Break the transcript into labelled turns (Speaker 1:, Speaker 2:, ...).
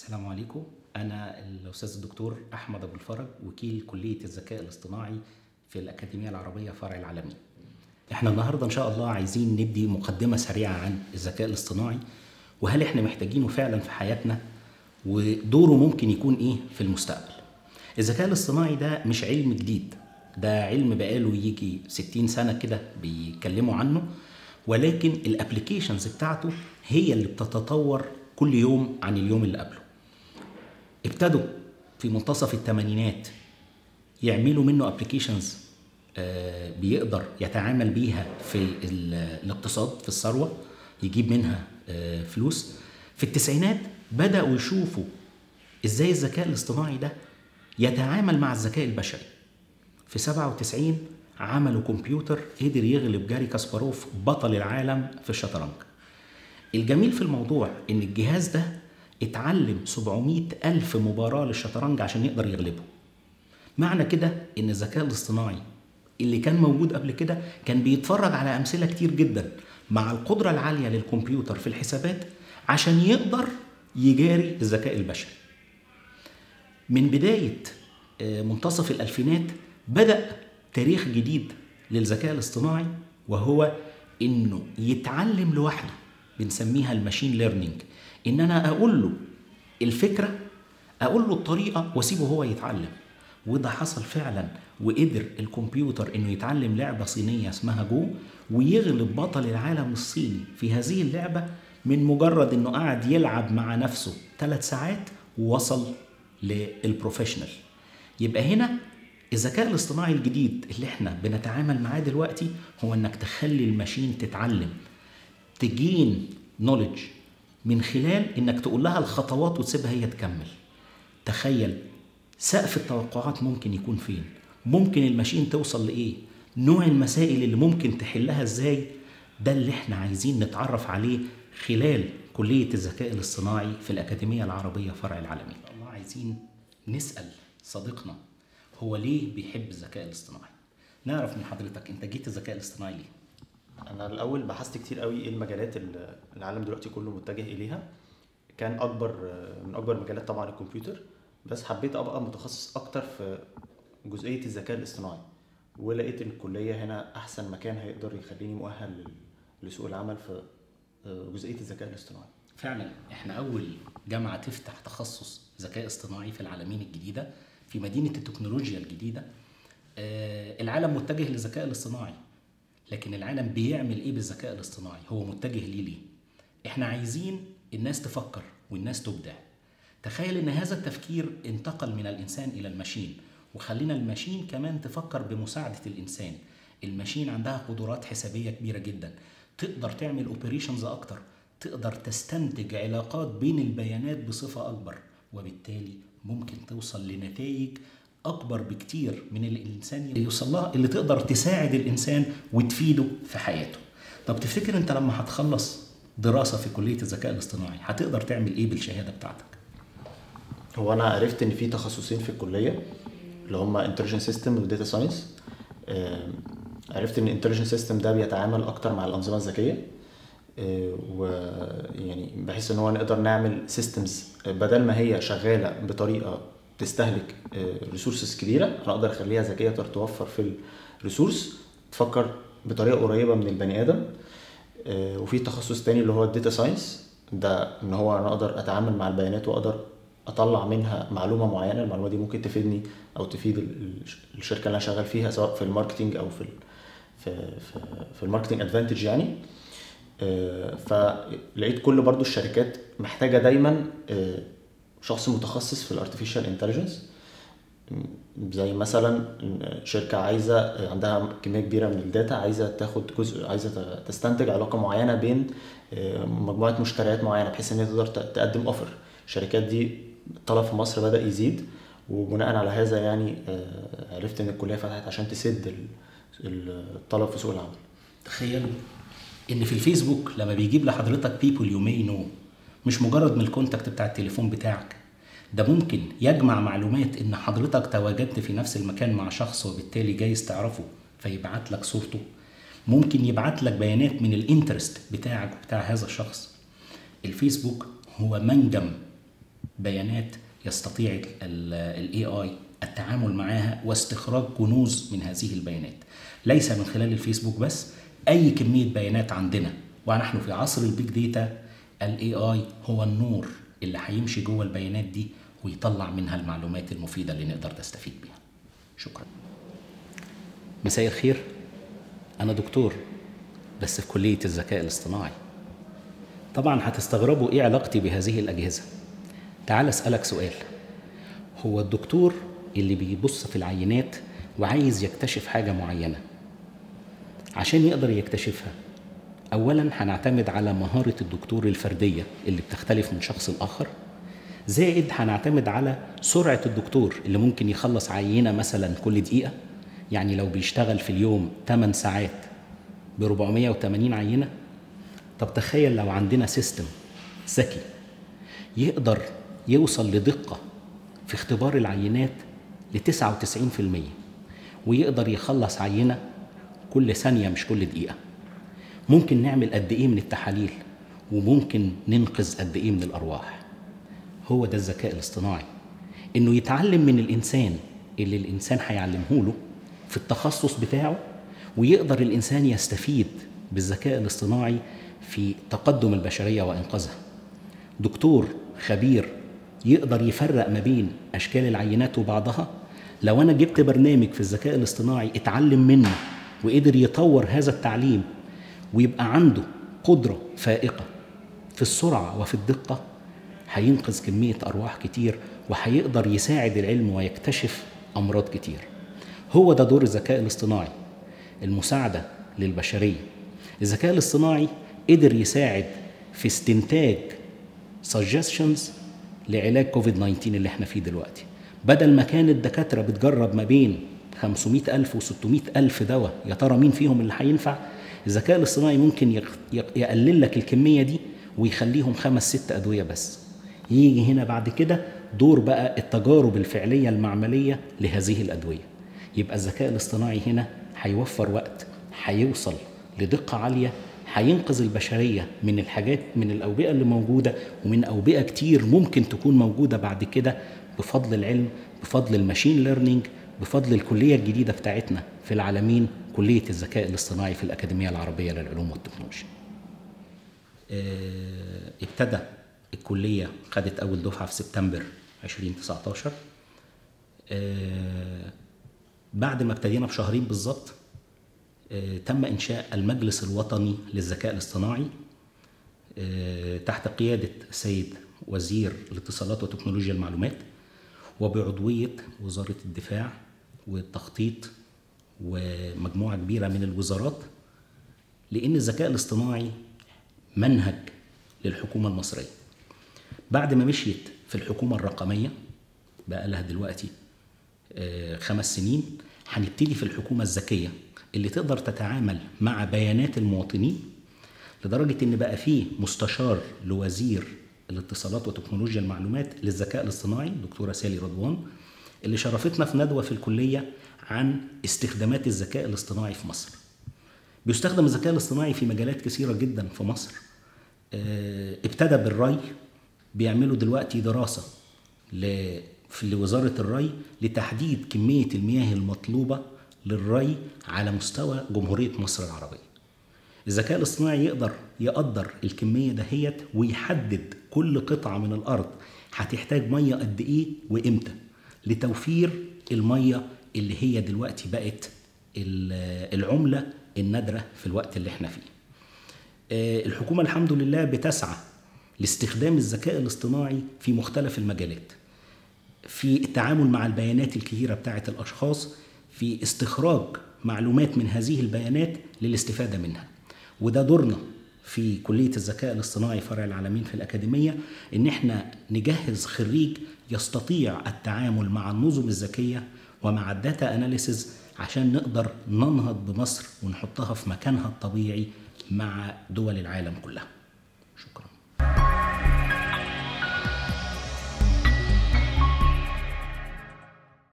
Speaker 1: السلام عليكم أنا الأستاذ الدكتور أحمد أبو الفرج وكيل كلية الذكاء الاصطناعي في الأكاديمية العربية فرع العالمين احنا النهاردة إن شاء الله عايزين ندي مقدمة سريعة عن الذكاء الاصطناعي وهل احنا محتاجينه فعلا في حياتنا ودوره ممكن يكون ايه في المستقبل الذكاء الاصطناعي ده مش علم جديد ده علم بقاله يجي 60 سنة كده بيتكلموا عنه ولكن الابليكيشنز بتاعته هي اللي بتتطور كل يوم عن اليوم اللي قبله ابتدوا في منتصف الثمانينات يعملوا منه ابلكيشنز بيقدر يتعامل بيها في ال- الاقتصاد في الثروه يجيب منها آه، فلوس في التسعينات بداوا يشوفوا ازاي الذكاء الاصطناعي ده يتعامل مع الذكاء البشري في 97 عملوا كمبيوتر قدر يغلب جاري كاسباروف بطل العالم في الشطرنج الجميل في الموضوع ان الجهاز ده اتعلم 700 ألف مباراة للشطرنج عشان يقدر يغلبه معنى كده ان الذكاء الاصطناعي اللي كان موجود قبل كده كان بيتفرج على امثله كتير جدا مع القدره العاليه للكمبيوتر في الحسابات عشان يقدر يجاري الذكاء البشري من بدايه آه، منتصف الالفينات بدا تاريخ جديد للذكاء الاصطناعي وهو انه يتعلم لوحده بنسميها الماشين ليرنينج ان انا اقول له الفكره اقول له الطريقه واسيبه هو يتعلم وده حصل فعلا وقدر الكمبيوتر انه يتعلم لعبه صينيه اسمها جو ويغلب بطل العالم الصيني في هذه اللعبه من مجرد انه قعد يلعب مع نفسه ثلاث ساعات ووصل للبروفيشنال يبقى هنا الذكاء الاصطناعي الجديد اللي احنا بنتعامل معاه دلوقتي هو انك تخلي الماشين تتعلم تجين نوليدج من خلال انك تقول لها الخطوات وتسيبها هي تكمل تخيل سقف التوقعات ممكن يكون فين ممكن الماشين توصل لايه نوع المسائل اللي ممكن تحلها ازاي ده اللي احنا عايزين نتعرف عليه خلال كلية الذكاء الاصطناعي في الأكاديمية العربية فرع العالمين الله عايزين نسأل صديقنا هو ليه بيحب الذكاء الاصطناعي نعرف من حضرتك انت جيت الذكاء الاصطناعي ليه
Speaker 2: انا الاول بحثت كتير قوي ايه المجالات اللي العالم دلوقتي كله متجه اليها كان اكبر من اكبر مجالات طبعا الكمبيوتر بس حبيت ابقى متخصص اكتر في جزئيه الذكاء الاصطناعي ولقيت ان الكليه هنا احسن مكان هيقدر يخليني مؤهل لل- لسوق العمل في جزئيه الذكاء الاصطناعي
Speaker 1: فعلا احنا اول جامعه تفتح تخصص ذكاء اصطناعي في العالمين الجديده في مدينه التكنولوجيا الجديده آه العالم متجه للذكاء الاصطناعي لكن العالم بيعمل ايه بالذكاء الاصطناعي هو متجه ليه ليه احنا عايزين الناس تفكر والناس تبدع تخيل ان هذا التفكير انتقل من الانسان الى الماشين وخلينا الماشين كمان تفكر بمساعده الانسان الماشين عندها قدرات حسابيه كبيره جدا تقدر تعمل اوبريشنز اكتر تقدر تستنتج علاقات بين البيانات بصفه اكبر وبالتالي ممكن توصل لنتائج اكبر بكتير من اللي الانسان يوصل لها اللي تقدر تساعد الانسان وتفيده في حياته طب تفتكر انت لما هتخلص دراسه في كليه الذكاء الاصطناعي هتقدر تعمل ايه بالشهاده بتاعتك
Speaker 2: هو انا عرفت ان في تخصصين في الكليه اللي هم انتليجنت سيستم وداتا ساينس عرفت ان الانتليجنت سيستم ده بيتعامل اكتر مع الانظمه الذكيه آه، ويعني بحيث ان هو نقدر نعمل سيستمز بدل ما هي شغاله بطريقه تستهلك ريسورسز كبيره انا اقدر اخليها ذكيه تقدر توفر في الريسورس تفكر بطريقه قريبه من البني ادم آه، وفي تخصص تاني اللي هو الداتا ساينس ده ان هو انا اقدر اتعامل مع البيانات واقدر اطلع منها معلومه معينه المعلومه دي ممكن تفيدني او تفيد ال- ال- الشركه اللي انا شغال فيها سواء في الماركتينج او في ال- في في, في الماركتينج ادفانتج يعني آه، فلقيت كل برضو الشركات محتاجه دايما آه، شخص متخصص في الارتفيشال انتليجنس زي مثلا شركة عايزة عندها كمية كبيرة من الداتا عايزة تاخد جزء عايزة تستنتج علاقة معينة بين آه، مجموعة مشتريات معينة بحيث ان هي تقدر ت- تقدم اوفر الشركات دي الطلب في مصر بدأ يزيد وبناء على هذا يعني آه، عرفت ان الكلية فتحت عشان تسد ال- الطلب في سوق العمل
Speaker 1: تخيلوا ان في الفيسبوك لما بيجيب لحضرتك people you may know مش مجرد من الكونتاكت بتاع التليفون بتاعك ده ممكن يجمع معلومات ان حضرتك تواجدت في نفس المكان مع شخص وبالتالي جايز تعرفه فيبعت لك صورته ممكن يبعت لك بيانات من الانترست بتاعك وبتاع هذا الشخص الفيسبوك هو منجم بيانات يستطيع الاي اي التعامل معها واستخراج كنوز من هذه البيانات ليس من خلال الفيسبوك بس اي كميه بيانات عندنا ونحن في عصر البيج داتا الاي اي هو النور اللي هيمشي جوه البيانات دي ويطلع منها المعلومات المفيده اللي نقدر نستفيد بيها شكرا مساء الخير انا دكتور بس في كليه الذكاء الاصطناعي طبعا هتستغربوا ايه علاقتي بهذه الاجهزه تعال اسالك سؤال هو الدكتور اللي بيبص في العينات وعايز يكتشف حاجه معينه عشان يقدر يكتشفها اولا هنعتمد على مهاره الدكتور الفرديه اللي بتختلف من شخص لاخر زائد هنعتمد على سرعه الدكتور اللي ممكن يخلص عينه مثلا كل دقيقه يعني لو بيشتغل في اليوم 8 ساعات ب 480 عينه طب تخيل لو عندنا سيستم ذكي يقدر يوصل لدقه في اختبار العينات ل 99% ويقدر يخلص عينه كل ثانيه مش كل دقيقه ممكن نعمل قد ايه من التحاليل وممكن ننقذ قد ايه من الارواح هو ده الذكاء الاصطناعي انه يتعلم من الانسان اللي الانسان هيعلمه له في التخصص بتاعه ويقدر الانسان يستفيد بالذكاء الاصطناعي في تقدم البشريه وانقاذها دكتور خبير يقدر يفرق ما بين اشكال العينات وبعضها لو انا جبت برنامج في الذكاء الاصطناعي اتعلم منه وقدر يطور هذا التعليم ويبقى عنده قدره فائقه في السرعه وفي الدقه هينقذ كميه ارواح كتير وهيقدر يساعد العلم ويكتشف امراض كتير هو ده دور الذكاء الاصطناعي المساعده للبشريه الذكاء الاصطناعي قدر يساعد في استنتاج suggestions لعلاج كوفيد 19 اللي احنا فيه دلوقتي بدل ما كان الدكاتره بتجرب ما بين 500 ألف و 600 ألف دواء يا ترى مين فيهم اللي هينفع الذكاء الاصطناعي ممكن يقلل لك الكميه دي ويخليهم خمس ست ادويه بس يجي هنا بعد كده دور بقى التجارب الفعليه المعمليه لهذه الادويه يبقى الذكاء الاصطناعي هنا هيوفر وقت هيوصل لدقه عاليه هينقذ البشريه من الحاجات من الاوبئه اللي موجوده ومن اوبئه كتير ممكن تكون موجوده بعد كده بفضل العلم بفضل الماشين ليرنينج بفضل الكليه الجديده بتاعتنا في العالمين كليه الذكاء الاصطناعي في الاكاديميه العربيه للعلوم والتكنولوجيا. اه ابتدى الكليه خدت اول دفعه في سبتمبر 2019 اه بعد ما ابتدينا بشهرين بالظبط اه تم انشاء المجلس الوطني للذكاء الاصطناعي تحت قياده السيد وزير الاتصالات وتكنولوجيا المعلومات وبعضويه وزاره الدفاع والتخطيط ومجموعه كبيره من الوزارات لان الذكاء الاصطناعي منهج للحكومه المصريه بعد ما مشيت في الحكومه الرقميه بقى لها دلوقتي خمس سنين هنبتدي في الحكومه الذكيه اللي تقدر تتعامل مع بيانات المواطنين لدرجه ان بقى فيه مستشار لوزير الاتصالات وتكنولوجيا المعلومات للذكاء الاصطناعي دكتوره سالي رضوان اللي شرفتنا في ندوه في الكليه عن استخدامات الذكاء الاصطناعي في مصر. بيستخدم الذكاء الاصطناعي في مجالات كثيره جدا في مصر. ابتدى بالري بيعملوا دلوقتي دراسه في لوزاره الري لتحديد كميه المياه المطلوبه للري على مستوى جمهوريه مصر العربيه. الذكاء الاصطناعي يقدر يقدر الكميه دهيت ويحدد كل قطعه من الارض هتحتاج ميه قد ايه وامتى لتوفير الميه اللي هي دلوقتي بقت العمله النادره في الوقت اللي احنا فيه. الحكومه الحمد لله بتسعى لاستخدام الذكاء الاصطناعي في مختلف المجالات. في التعامل مع البيانات الكثيره بتاعه الاشخاص في استخراج معلومات من هذه البيانات للاستفاده منها. وده دورنا في كلية الذكاء الاصطناعي فرع العالمين في الأكاديمية إن إحنا نجهز خريج يستطيع التعامل مع النظم الذكية ومع الداتا أناليسز عشان نقدر ننهض بمصر ونحطها في مكانها الطبيعي مع دول العالم كلها شكرا